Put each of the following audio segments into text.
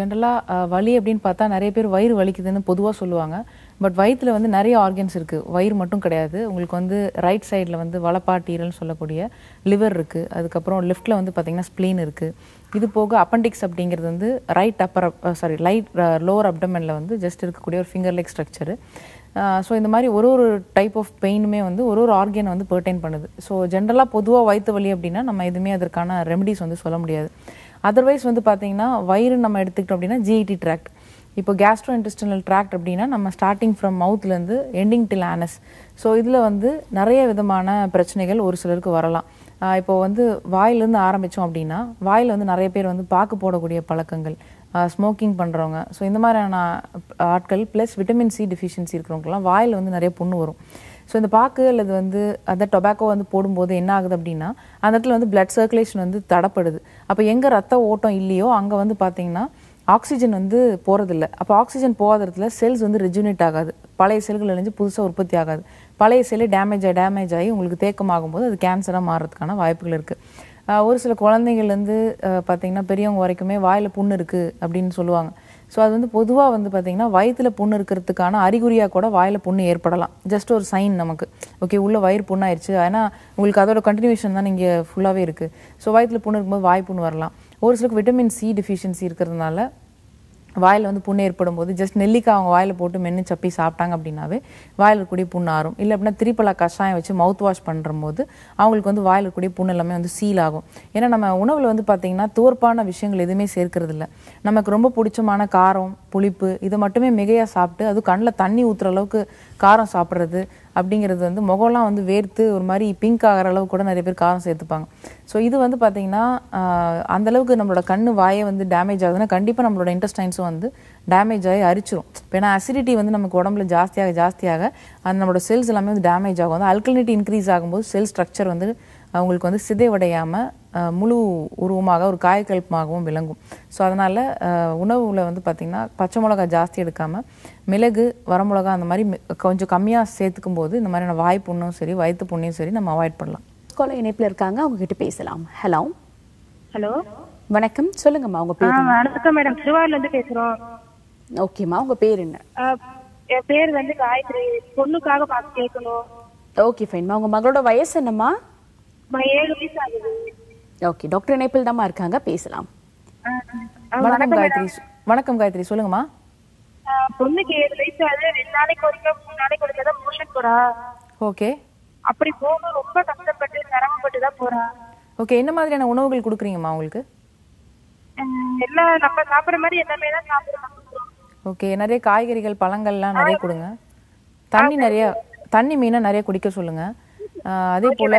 ஜென்ரலாக வலி அப்படின்னு பார்த்தா நிறைய பேர் வயிறு வலிக்குதுன்னு பொதுவாக சொல்லுவாங்க பட் வயிற்றில் வந்து நிறைய ஆர்கன்ஸ் இருக்குது வயிறு மட்டும் கிடையாது உங்களுக்கு வந்து ரைட் சைடில் வந்து வலப்பாட்டீரல்னு சொல்லக்கூடிய லிவர் இருக்குது அதுக்கப்புறம் லெஃப்ட்டில் வந்து பார்த்தீங்கன்னா ஸ்ப்ளீன் இருக்குது இது போக அப்பண்டிக்ஸ் அப்படிங்கிறது வந்து right upper sorry right lower அப்டமனில் வந்து ஜஸ்ட் இருக்கக்கூடிய ஒரு ஃபிங்கர் லைக் ஸ்ட்ரக்சரு ஸோ இந்த மாதிரி ஒரு ஒரு டைப் ஆஃப் பெயினுமே வந்து ஒரு ஒரு ஆர்கன் வந்து பெர்டைன் பண்ணுது ஸோ ஜென்ரலாக பொதுவாக வயிற்று வலி அப்படின்னா நம்ம எதுவுமே அதற்கான ரெமடிஸ் வந்து சொல்ல முடியாது அதர்வைஸ் வந்து பார்த்தீங்கன்னா வயிறு நம்ம எடுத்துக்கிட்டோம் அப்படின்னா ஜிஐடி ட்ராக்ட் இப்போ கேஸ்ட்ரோ இன்டெஸ்டினல் ட்ராக்ட் அப்படின்னா நம்ம ஸ்டார்டிங் ஃப்ரம் மவுத்லேருந்து எண்டிங் டில் ஆனஸ் ஸோ இதில் வந்து நிறைய விதமான பிரச்சனைகள் ஒரு சிலருக்கு வரலாம் ஆஹ் இப்போ வந்து வாயிலேருந்து ஆரம்பித்தோம் அப்படின்னா வாயில் வந்து நிறைய பேர் வந்து பாக்கு போடக்கூடிய பழக்கங்கள் ஸ்மோக்கிங் பண்ணுறவங்க ஸோ இந்த மாதிரியான ஆட்கள் ப்ளஸ் விட்டமின் சி டிஃபிஷியன்சி இருக்கிறவங்கலாம் வாயில் வந்து நிறைய புண்ணு வரும் ஸோ இந்த பாக்கு அல்லது வந்து அந்த டொபாக்கோ வந்து போடும்போது என்ன ஆகுது அப்படின்னா அந்த இடத்துல வந்து பிளட் சர்க்குலேஷன் வந்து தடப்படுது அப்போ எங்கே ரத்த ஓட்டம் இல்லையோ அங்கே வந்து பார்த்தீங்கன்னா ஆக்சிஜன் வந்து போகிறதில்ல அப்போ ஆக்சிஜன் போகாத இடத்துல செல்ஸ் வந்து ரெஜுனேட் ஆகாது பழைய செல்கள் அழிஞ்சு புதுசாக உற்பத்தி ஆகாது பழைய செல்லு டேமேஜ் ஆகி டேமேஜ் ஆகி உங்களுக்கு தேக்கமாகும்போது அது கேன்சராக மாறுறதுக்கான வாய்ப்புகள் இருக்குது ஒரு சில குழந்தைங்கள்லேருந்து பார்த்தீங்கன்னா பெரியவங்க வரைக்குமே வாயில் புண்ணு இருக்குது அப்படின்னு சொல்லுவாங்க ஸோ அது வந்து பொதுவாக வந்து பார்த்தீங்கன்னா வயிற்றுல புண்ணு இருக்கிறதுக்கான அறிகுறியாக கூட வாயில் புண்ணு ஏற்படலாம் ஜஸ்ட் ஒரு சைன் நமக்கு ஓகே உள்ள வயிறு புண்ணாயிருச்சு ஏன்னா உங்களுக்கு அதோட கண்டினியூஷன் தான் இங்கே ஃபுல்லாகவே இருக்குது ஸோ வயிற்றுல புண்ணு இருக்கும்போது வாய் புண்ணு வரலாம் ஒரு சிலருக்கு விட்டமின் சி டிஃபிஷியன்சி இருக்கிறதுனால வாயில் வந்து புண்ணு ஏற்படும் போது ஜஸ்ட் நெல்லிக்காய் அவங்க வாயில் போட்டு மென்று சப்பி சாப்பிட்டாங்க அப்படின்னாவே வாயில் இருக்கக்கூடிய புண்ணு ஆறும் இல்லை அப்படின்னா திரிப்பலா கஷாயம் வச்சு மவுத் வாஷ் பண்ணுற போது அவங்களுக்கு வந்து வாயில் இருக்கக்கூடிய புண்ணு எல்லாமே வந்து சீல் ஆகும் ஏன்னா நம்ம உணவில் வந்து பார்த்திங்கன்னா துவர்ப்பான விஷயங்கள் எதுவுமே சேர்க்கறது இல்ல நமக்கு ரொம்ப பிடிச்சமான காரம் புளிப்பு இதை மட்டுமே மிகையாக சாப்பிட்டு அது கண்ணில் தண்ணி ஊற்றுற அளவுக்கு காரம் சாப்பிட்றது அப்படிங்கிறது வந்து முகம்லாம் வந்து வேர்த்து ஒரு மாதிரி பிங்க் ஆகிற அளவுக்கு கூட நிறைய பேர் காரம் சேர்த்துப்பாங்க ஸோ இது வந்து பார்த்திங்கன்னா அந்த அளவுக்கு நம்மளோட கண்ணு வாயை வந்து டேமேஜ் ஆகுதுன்னா கண்டிப்பாக நம்மளோட இன்டெஸ்டைன்ஸும் வந்து டேமேஜ் ஆகி அரிச்சிரும் இப்போ ஏன்னா அசிடிட்டி வந்து நமக்கு உடம்புல ஜாஸ்தியாக ஜாஸ்தியாக அந்த நம்மளோட செல்ஸ் எல்லாமே வந்து டேமேஜ் ஆகும் வந்து அல்கலினிட்டி இன்க்ரீஸ் ஆகும்போது செல் ஸ்ட்ரக்சர் வந்து அவங்களுக்கு வந்து சிதைவடையாமல் முழு உருவமாக ஒரு காயக்கல்பமாகவும் விளங்கும் ஸோ அதனால் உணவில் வந்து பார்த்திங்கன்னா பச்சை மிளகா ஜாஸ்தி எடுக்காமல் மிளகு வரமிளகா அந்த மாதிரி மி- கொஞ்சம் கம்மியாக சேர்த்துக்கும் போது இந்த மாதிரியான வாய் புண்ணும் சரி வயிற்று புண்ணையும் சரி நம்ம அவாய்ட் பண்ணலாம் கால இணைப்புல இருக்காங்க அவங்க கிட்ட பேசலாம் ஹலோ ஹலோ வணக்கம் சொல்லுங்கம்மா உங்க ஆ பேர் என்ன? வணக்கம் மேடம் திருவாரூர்ல இருந்து பேசுறோம் ஓகேம்மா உங்க பேர் என்ன ஆ, என் பேர் வந்து காயத்ரி பொண்ணுக்காக பார்த்து கேட்கணும் ஓகே ஃபைன்மா உங்க மகளோட வயசு என்னம்மா நான் ஏழு வயசு ஆகுது ஓகே டாக்டர் இணைப்பில் தாம்மா இருக்காங்க பேசலாம் ஆ, ஆ, வணக்கம் காயத்ரி வணக்கம் காயத்ரி சொல்லுங்கம்மா ஆ, பொண்ணுக்கு ஏழு வயசு ஆகுது ரெண்டு நாளைக்கு ஒருக்க மூணு நாளைக்கு ஒருக்க தான் மோஷன் போறா ஓகே அப்படி போகும் ரொம்ப கஷ்டப்பட்டு சிரமப்பட்டு தான் போறா ஓகே என்ன மாதிரியான உணவுகள் கொடுக்குறீங்கம்மா உங்களுக்கு ஆ, எல்லாம் நம்ம சாப்பிடுற மாதிரி எல்லாமே தான் சாப்பிடுறோம் ஓகே நிறைய காய்கறிகள் பழங்கள்லாம் நிறைய கொடுங்க தண்ணி நிறைய தண்ணி மீனை நிறைய குடிக்க சொல்லுங்க ஆஹ் அதே போல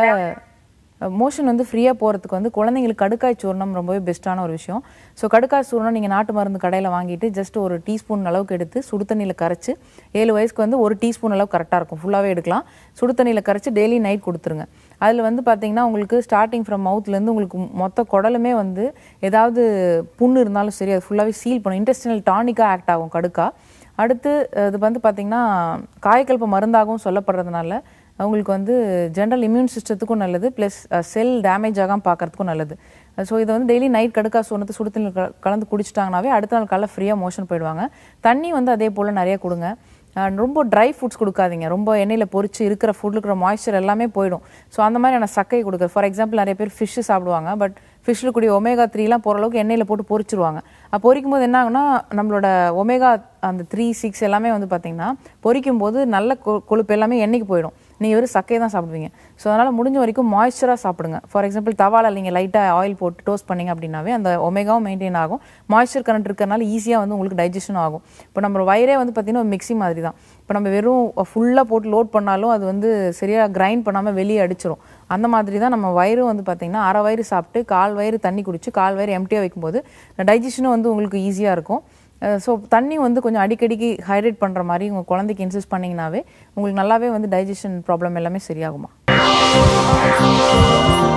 மோஷன் வந்து ஃப்ரீயாக போகிறதுக்கு வந்து குழந்தைங்களுக்கு கடுக்காய் சூர்ணம் ரொம்பவே பெஸ்ட்டான ஒரு விஷயம் ஸோ கடுக்காய் சூர்ணம் நீங்கள் நாட்டு மருந்து கடையில் வாங்கிட்டு ஜஸ்ட் ஒரு டீஸ்பூன் அளவுக்கு எடுத்து சுடு தண்ணியில் கரைச்சி ஏழு வயசுக்கு வந்து ஒரு டீஸ்பூன் அளவு கரெக்டாக இருக்கும் ஃபுல்லாகவே எடுக்கலாம் சுடு தண்ணியில் கரைச்சி டெய்லி நைட் கொடுத்துருங்க அதில் வந்து பார்த்தீங்கன்னா உங்களுக்கு ஸ்டார்டிங் ஃப்ரம் மவுத்லேருந்து உங்களுக்கு மொத்த குடலுமே வந்து ஏதாவது புண்ணு இருந்தாலும் சரி அது ஃபுல்லாகவே சீல் பண்ணும் இன்டெஸ்டினல் டானிக்காக ஆக்ட் ஆகும் கடுக்கா அடுத்து இது வந்து பார்த்திங்கன்னா காயக்கல்ப மருந்தாகவும் சொல்லப்படுறதுனால அவங்களுக்கு வந்து ஜென்ரல் இம்யூன் சிஸ்டத்துக்கும் நல்லது ப்ளஸ் செல் டேமேஜ் ஆகாமல் பார்க்கறதுக்கும் நல்லது ஸோ இதை வந்து டெய்லி நைட் கடுக்கா சொன்னது சுடு தண்ணி க- கலந்து குடிச்சிட்டாங்கனாவே அடுத்த நாள் காலைல ஃப்ரீயாக மோஷன் போயிடுவாங்க தண்ணி வந்து அதே போல் நிறைய கொடுங்க அஹ் ரொம்ப ட்ரை ஃபுட்ஸ் கொடுக்காதீங்க ரொம்ப எண்ணெயில் பொரிச்சு இருக்கிற ஃபுட்டில் இருக்கிற மாய்ஸ்சர் எல்லாமே போயிடும் ஸோ அந்த மாதிரியான சக்கை கொடுக்குறது ஃபார் எக்ஸாம்பிள் நிறைய பேர் ஃபிஷ்ஷு சாப்பிடுவாங்க பட் ஃபிஷ்ஷில் கூடிய ஒமேகா த்ரீலாம் போகிற அளவுக்கு எண்ணெயில் போட்டு பொரிச்சிருவாங்க அப்போ பொரிக்கும் போது என்ன ஆகும்னா நம்மளோட ஒமேகா அந்த த்ரீ சிக்ஸ் எல்லாமே வந்து பார்த்தீங்கன்னா பொரிக்கும் போது நல்ல கொ- கொழுப்பு எல்லாமே எண்ணெய்க்கு போயிடும் நீங்கள் வெறும் சக்கையை தான் சாப்பிடுவீங்க ஸோ அதனால் முடிஞ்ச வரைக்கும் மாய்ஸ்சராக சாப்பிடுங்க ஃபார் எக்ஸாம்பிள் தவால நீங்கள் லைட்டாக ஆயில் போட்டு டோஸ்ட் பண்ணீங்க அப்படின்னாவே அந்த ஒமேகாவும் மெயின்டைன் ஆகும் மாய்ஸ்சர் கரண்ட் இருக்கிறனால ஈஸியாக வந்து உங்களுக்கு டைஜஷன் ஆகும் இப்போ நம்ம வயிறே வந்து பார்த்தீங்கன்னா ஒரு மிக்ஸி மாதிரி தான் இப்போ நம்ம வெறும் ஃபுல்லாக போட்டு லோட் பண்ணாலும் அது வந்து சரியாக கிரைண்ட் பண்ணாமல் வெளியே அடிச்சிரும் அந்த மாதிரி தான் நம்ம வயிறும் வந்து பார்த்தீங்கன்னா அரை வயிறு சாப்பிட்டு கால் வயிறு தண்ணி குடிச்சு கால் வயிறு எம்டியாக வைக்கும்போது டைஜஷனும் வந்து உங்களுக்கு ஈஸியாக இருக்கும் ஸோ தண்ணி வந்து கொஞ்சம் அடிக்கடிக்கு ஹைட்ரேட் பண்ணுற மாதிரி உங்கள் குழந்தைக்கு இன்சிஸ்ட் பண்ணிங்கனாவே உங்களுக்கு நல்லாவே வந்து டைஜஷன் ப்ராப்ளம் எல்லாமே சரியாகுமா